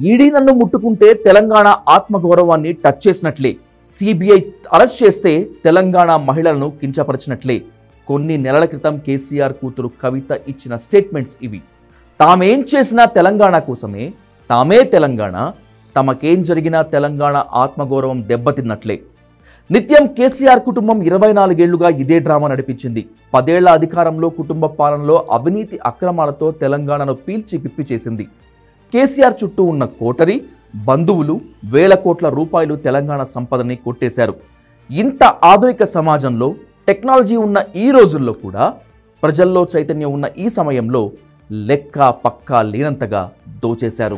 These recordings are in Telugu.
ఈడీ నన్ను ముట్టుకుంటే తెలంగాణ ఆత్మగౌరవాన్ని టచ్ చేసినట్లే సిబిఐ అరెస్ట్ చేస్తే తెలంగాణ మహిళలను కించపరిచినట్లే కొన్ని నెలల క్రితం కేసీఆర్ కూతురు కవిత ఇచ్చిన స్టేట్మెంట్స్ ఇవి తామేం చేసినా తెలంగాణ కోసమే తామే తెలంగాణ తమకేం జరిగినా తెలంగాణ ఆత్మగౌరవం దెబ్బతిన్నట్లే నిత్యం కేసీఆర్ కుటుంబం ఇరవై నాలుగేళ్లుగా ఇదే డ్రామా నడిపించింది పదేళ్ల అధికారంలో కుటుంబ పాలనలో అవినీతి అక్రమాలతో తెలంగాణను పీల్చి పిప్పి చేసింది కేసీఆర్ చుట్టూ ఉన్న కోటరి బంధువులు వేల కోట్ల రూపాయలు తెలంగాణ సంపదని కొట్టేశారు ఇంత ఆధునిక సమాజంలో టెక్నాలజీ ఉన్న ఈ రోజుల్లో కూడా ప్రజల్లో చైతన్యం ఉన్న ఈ సమయంలో లెక్క పక్కా లేనంతగా దోచేశారు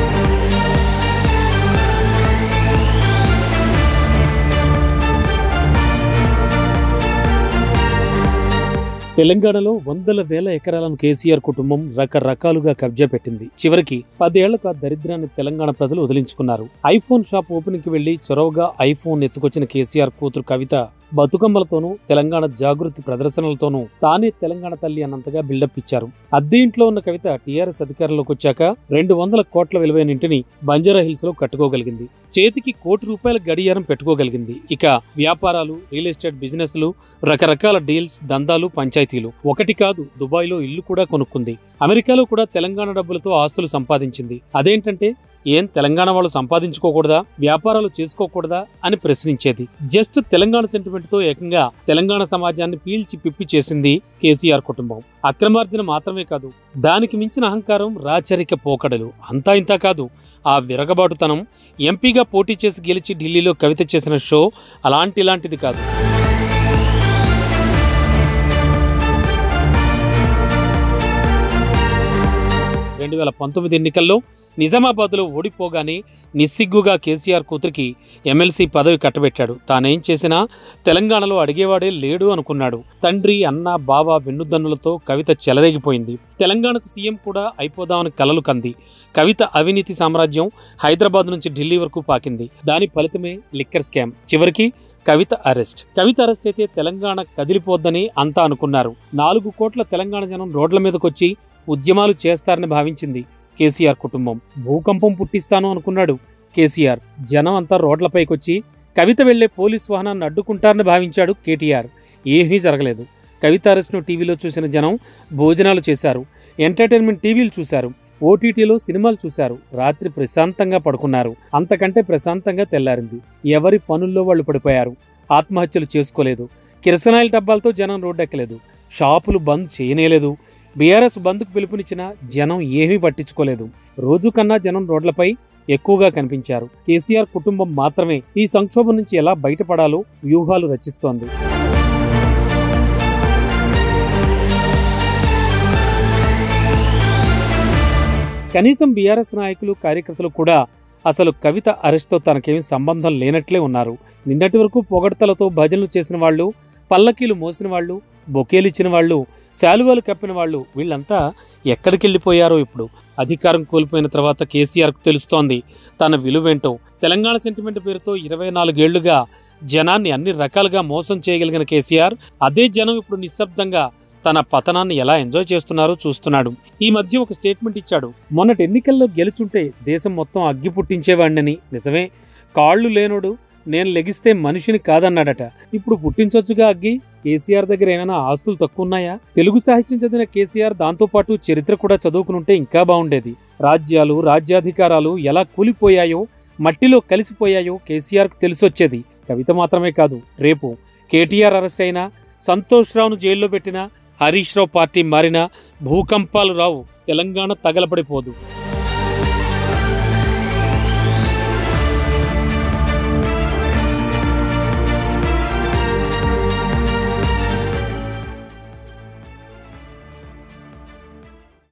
తెలంగాణలో వందల వేల ఎకరాలను కేసీఆర్ కుటుంబం రకరకాలుగా కబ్జా పెట్టింది చివరికి పదేళ్లకు ఆ దరిద్రాన్ని తెలంగాణ ప్రజలు వదిలించుకున్నారు ఐఫోన్ షాప్ ఓపెనింగ్ కి వెళ్లి చొరవగా ఐఫోన్ ఎత్తుకొచ్చిన కేసీఆర్ కూతురు కవిత బతుకమ్మలతోనూ తెలంగాణ జాగృతి ప్రదర్శనలతోనూ తానే తెలంగాణ తల్లి అన్నంతగా బిల్డప్ ఇచ్చారు అద్దె ఇంట్లో ఉన్న కవిత టీఆర్ఎస్ అధికారంలోకి వచ్చాక రెండు వందల కోట్ల విలువైన ఇంటిని బంజారా హిల్స్ లో కట్టుకోగలిగింది చేతికి కోటి రూపాయల గడియారం పెట్టుకోగలిగింది ఇక వ్యాపారాలు రియల్ ఎస్టేట్ బిజినెస్లు రకరకాల డీల్స్ దందాలు పంచాయతీలు ఒకటి కాదు దుబాయ్లో ఇల్లు కూడా కొనుక్కుంది అమెరికాలో కూడా తెలంగాణ డబ్బులతో ఆస్తులు సంపాదించింది అదేంటంటే ఏం తెలంగాణ వాళ్ళు సంపాదించుకోకూడదా వ్యాపారాలు చేసుకోకూడదా అని ప్రశ్నించేది జస్ట్ తెలంగాణ సెంటిమెంట్ తో ఏకంగా తెలంగాణ సమాజాన్ని పీల్చి పిప్పి చేసింది కేసీఆర్ కుటుంబం అక్రమార్జన మాత్రమే కాదు దానికి మించిన అహంకారం రాచరిక పోకడలు అంతా ఇంతా కాదు ఆ విరగబాటుతనం ఎంపీగా పోటీ చేసి గెలిచి ఢిల్లీలో కవిత చేసిన షో అలాంటి ఇలాంటిది కాదు రెండు వేల పంతొమ్మిది ఎన్నికల్లో నిజామాబాద్లో ఓడిపోగానే నిస్సిగ్గుగా కేసీఆర్ కూతురికి ఎమ్మెల్సీ పదవి కట్టబెట్టాడు తానేం చేసినా తెలంగాణలో అడిగేవాడే లేడు అనుకున్నాడు తండ్రి అన్న బావ వెన్నుదన్నులతో కవిత చెలరేగిపోయింది తెలంగాణకు సీఎం కూడా అయిపోదామని కలలు కంది కవిత అవినీతి సామ్రాజ్యం హైదరాబాద్ నుంచి ఢిల్లీ వరకు పాకింది దాని ఫలితమే లిక్కర్ స్కామ్ చివరికి కవిత అరెస్ట్ కవిత అరెస్ట్ అయితే తెలంగాణ కదిలిపోద్దని అంతా అనుకున్నారు నాలుగు కోట్ల తెలంగాణ జనం రోడ్ల మీదకొచ్చి ఉద్యమాలు చేస్తారని భావించింది కేసీఆర్ కుటుంబం భూకంపం పుట్టిస్తాను అనుకున్నాడు కేసీఆర్ జనం అంతా రోడ్లపైకొచ్చి కవిత వెళ్లే పోలీస్ వాహనాన్ని అడ్డుకుంటారని భావించాడు కేటీఆర్ ఏమీ జరగలేదు కవిత అరెస్ట్ను టీవీలో చూసిన జనం భోజనాలు చేశారు ఎంటర్టైన్మెంట్ టీవీలు చూశారు ఓటీటీలో సినిమాలు చూశారు రాత్రి ప్రశాంతంగా పడుకున్నారు అంతకంటే ప్రశాంతంగా తెల్లారింది ఎవరి పనుల్లో వాళ్ళు పడిపోయారు ఆత్మహత్యలు చేసుకోలేదు కిరసనాయిల డబ్బాలతో జనం రోడ్డెక్కలేదు షాపులు బంద్ చేయనేలేదు బీఆర్ఎస్ బంద్కు పిలుపునిచ్చిన జనం ఏమీ పట్టించుకోలేదు రోజు కన్నా జనం రోడ్లపై ఎక్కువగా కనిపించారు కేసీఆర్ కుటుంబం మాత్రమే ఈ సంక్షోభం నుంచి ఎలా బయటపడాలో వ్యూహాలు రచిస్తోంది కనీసం బీఆర్ఎస్ నాయకులు కార్యకర్తలు కూడా అసలు కవిత అరెస్ట్తో తనకేమీ సంబంధం లేనట్లే ఉన్నారు నిన్నటి వరకు పొగడ్తలతో భజనలు చేసిన వాళ్ళు పల్లకీలు మోసిన వాళ్ళు బొకేలు ఇచ్చిన వాళ్ళు శాలువాలు కప్పిన వాళ్ళు వీళ్ళంతా ఎక్కడికి వెళ్ళిపోయారో ఇప్పుడు అధికారం కోల్పోయిన తర్వాత కేసీఆర్కు తెలుస్తోంది తన విలువేంటో తెలంగాణ సెంటిమెంట్ పేరుతో ఇరవై నాలుగేళ్లుగా జనాన్ని అన్ని రకాలుగా మోసం చేయగలిగిన కేసీఆర్ అదే జనం ఇప్పుడు నిశ్శబ్దంగా తన పతనాన్ని ఎలా ఎంజాయ్ చేస్తున్నారో చూస్తున్నాడు ఈ మధ్య ఒక స్టేట్మెంట్ ఇచ్చాడు మొన్నటి ఎన్నికల్లో గెలుచుంటే దేశం మొత్తం అగ్గి పుట్టించేవాడినని నిజమే కాళ్ళు లేనోడు నేను లెగిస్తే మనిషిని కాదన్నాడట ఇప్పుడు పుట్టించొచ్చుగా అగ్గి కేసీఆర్ దగ్గర ఏమైనా ఆస్తులు తక్కువ ఉన్నాయా తెలుగు సాహిత్యం చదివిన కేసీఆర్ దాంతోపాటు చరిత్ర కూడా చదువుకునుంటే ఇంకా బాగుండేది రాజ్యాలు రాజ్యాధికారాలు ఎలా కూలిపోయాయో మట్టిలో కలిసిపోయాయో కేసీఆర్కు తెలిసొచ్చేది కవిత మాత్రమే కాదు రేపు కేటీఆర్ అరెస్ట్ అయినా సంతోష్ రావును జైల్లో పెట్టినా హరీష్ రావు పార్టీ మారినా భూకంపాలు రావు తెలంగాణ తగలబడిపోదు